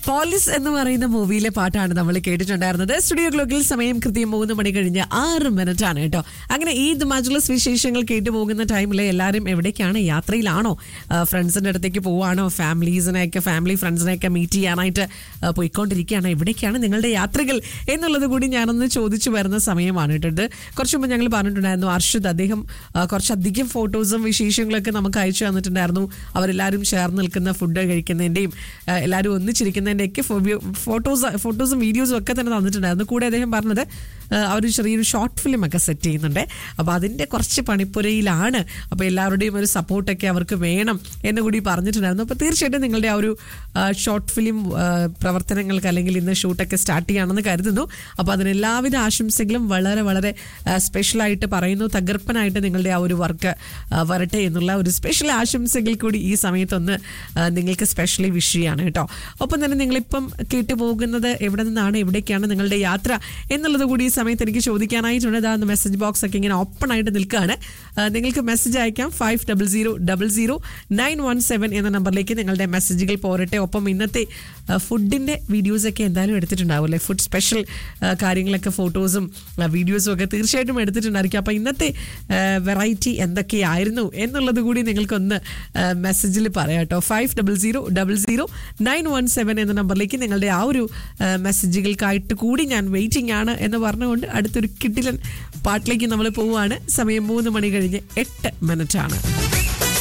police എന്ന് പറയുന്ന മൂവിയിലെ പാട്ടാണ് നമ്മൾ കേട്ടിട്ടുണ്ടായിരുന്നത് സ്റ്റുഡിയോ ക്ലോക്കിൽ സമയം കൃത്യം മൂന്ന് മണി കഴിഞ്ഞ് ആറ് മിനിറ്റ് ആണ് കേട്ടോ അങ്ങനെ ഈദ് മജ്ലിസ് വിശേഷങ്ങൾ കേട്ടു പോകുന്ന ടൈമിൽ എല്ലാവരും എവിടേക്കാണ് യാത്രയിലാണോ ഫ്രണ്ട്സിന്റെ അടുത്തേക്ക് പോവാണോ ഫാമിലീസിനെയൊക്കെ ഫാമിലി ഫ്രണ്ട്സിനെയൊക്കെ മീറ്റ് ചെയ്യാനായിട്ട് ആ, പോയിക്കൊണ്ടിരിക്കുകയാണ് എവിടേക്കാണ് നിങ്ങളുടെ യാത്രകൾ എന്നുള്ളത് കൂടി ഞാനൊന്ന് ചോദിച്ചു വരുന്ന സമയമാണ് കേട്ടോ ഇത് കുറച്ച് മുമ്പ് ഞങ്ങൾ പറഞ്ഞിട്ടുണ്ടായിരുന്നു അർഷദ് അദ്ദേഹം ആ, കുറച്ചധികം ഫോട്ടോസും വിശേഷങ്ങളൊക്കെ നമുക്ക് അയച്ചു തന്നിട്ടുണ്ടായിരുന്നു അവരെല്ലാവരും ചേർന്ന് നിൽക്കുന്ന ഫുഡ് കഴിക്കുന്നതിൻ്റെയും എല്ലാവരും ഒന്നിച്ചിരിക്കുന്നതിൻ്റെയൊക്കെ ഫോട്ടോസ് ഫോട്ടോസും വീഡിയോസും ഒക്കെ തന്നെ തന്നിട്ടുണ്ടായിരുന്നു കൂടെ അദ്ദേഹം പറഞ്ഞത് ആ, അവർ ചെറിയൊരു ഷോർട്ട് ഫിലിം ഒക്കെ സെറ്റ് ചെയ്യുന്നുണ്ട് അപ്പോൾ അതിൻ്റെ കുറച്ച് പണിപ്പുരയിലാണ് അപ്പോൾ എല്ലാവരുടെയും ഒരു സപ്പോർട്ടൊക്കെ അവർക്ക് വേണം എന്ന് കൂടി പറഞ്ഞിട്ടുണ്ടായിരുന്നു അപ്പോൾ തീർച്ചയായിട്ടും നിങ്ങളുടെ ആ ഒരു ഷോർട്ട് ഫിലിം പ്രവർത്തനങ്ങൾക്ക് അല്ലെങ്കിൽ ഇന്ന് ഷൂട്ടൊക്കെ സ്റ്റാർട്ട് ചെയ്യുകയാണെന്ന് കരുതുന്നു അപ്പോൾ അതിന് എല്ലാവിധ ആശംസകളും വളരെ വളരെ സ്പെഷ്യലായിട്ട് പറയുന്നു തകർപ്പനായിട്ട് നിങ്ങളുടെ ആ ഒരു വർക്ക് വരട്ടെ എന്നുള്ള ഒരു സ്പെഷ്യൽ ആശംസകൾ കൂടി ഈ സമയത്തൊന്ന് ആ, നിങ്ങൾക്ക് സ്പെഷ്യലി വിഷ് ചെയ്യാണ് കേട്ടോ ഒപ്പം തന്നെ നിങ്ങളിപ്പം കേട്ടു പോകുന്നത് എവിടെ നിന്നാണ് എവിടേക്കാണ് നിങ്ങളുടെ യാത്ര എന്നുള്ളത് കൂടി ഈ സമയത്ത് എനിക്ക് ചോദിക്കാനായിട്ടുണ്ട് ഇതാ മെസ്സേജ് ബോക്സ് ഒക്കെ ഇങ്ങനെ ഓപ്പൺ ആയിട്ട് നിൽക്കുകയാണ് ആ, നിങ്ങൾക്ക് മെസ്സേജ് അയക്കാം five double zero double zero nine one seven എന്ന നമ്പറിലേക്ക് നിങ്ങളുടെ മെസ്സേജുകൾ പോരട്ടെ ഒപ്പം ഇന്നത്തെ ഫുഡിൻ്റെ വീഡിയോസൊക്കെ എന്തായാലും എടുത്തിട്ടുണ്ടാവും അല്ലേ ഫുഡ് സ്പെഷ്യൽ കാര്യങ്ങളൊക്കെ ഫോട്ടോസും വീഡിയോസും ഒക്കെ തീർച്ചയായിട്ടും എടുത്തിട്ടുണ്ടായിരിക്കും അപ്പോൾ ഇന്നത്തെ വെറൈറ്റി എന്തൊക്കെയായിരുന്നു എന്നുള്ളത് കൂടി നിങ്ങൾക്കൊന്ന് മെസ്സേജിൽ പറയാം കേട്ടോ five double zero double zero nine one seven എന്ന നമ്പറിലേക്ക് നിങ്ങളുടെ ആ ഒരു ആ, മെസ്സേജുകൾക്കായിട്ട് കൂടി ഞാൻ വെയിറ്റിംഗ് ആണ് എന്ന് പറഞ്ഞുകൊണ്ട് അടുത്തൊരു കിട്ടിലൻ പാട്ടിലേക്ക് നമ്മൾ പോവുകയാണ് സമയം മൂന്ന് മണി കഴിഞ്ഞ് എട്ട് മിനിറ്റ് ആണ്